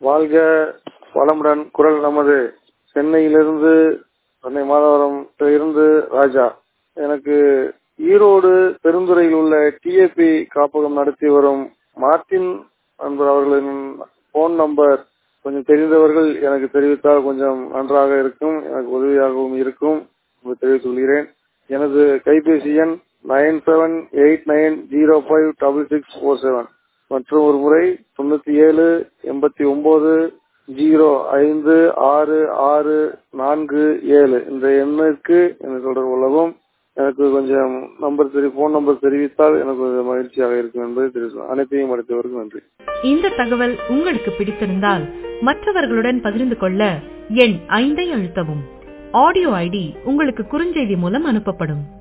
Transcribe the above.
வாழ்க வளமுடன் குரல் நமது சென்னையிலிருந்து சென்னை மாதவரம் இருந்து ராஜா எனக்கு ஈரோடு பெருந்துறையில் உள்ள டிஏபி காப்பகம் நடத்தி வரும் மார்டின் என்பவர் அவர்களின் போன் நம்பர் கொஞ்சம் தெரிந்தவர்கள் எனக்கு தெரிவித்தால் கொஞ்சம் நன்றாக இருக்கும் எனக்கு உதவியாகவும் இருக்கும் என்று தெரிவித்துக் கொள்கிறேன் எனது கைபேசி எண் nine seven eight nine zero five double six four seven மற்றும் ஒரு முறை தொண்ணூத்தி ஏழு எண்பத்தி ஒன்பது ஜீரோ ஐந்து ஆறு ஆறு நான்கு ஏழு இந்த எண்ணிற்கு எனக்கு தொடர்பு கொள்ளவும் எனக்கு கொஞ்சம் நம்பர் தெரி போன் நம்பர் தெரிவித்தால் எனக்கு கொஞ்சம் மகிழ்ச்சியாக இருக்கும் என்பதை தெரிவிக்கும் அனைத்தையும் அளித்தவருக்கு நன்றி இந்த தகவல் உங்களுக்கு பிடித்திருந்தால் மற்றவர்களுடன் பகிர்ந்து கொள்ள எண் ஐந்தை அழுத்தவும் ஆடியோ ஐடி உங்களுக்கு குறுஞ்செய்தி மூலம் அனுப்பப்படும்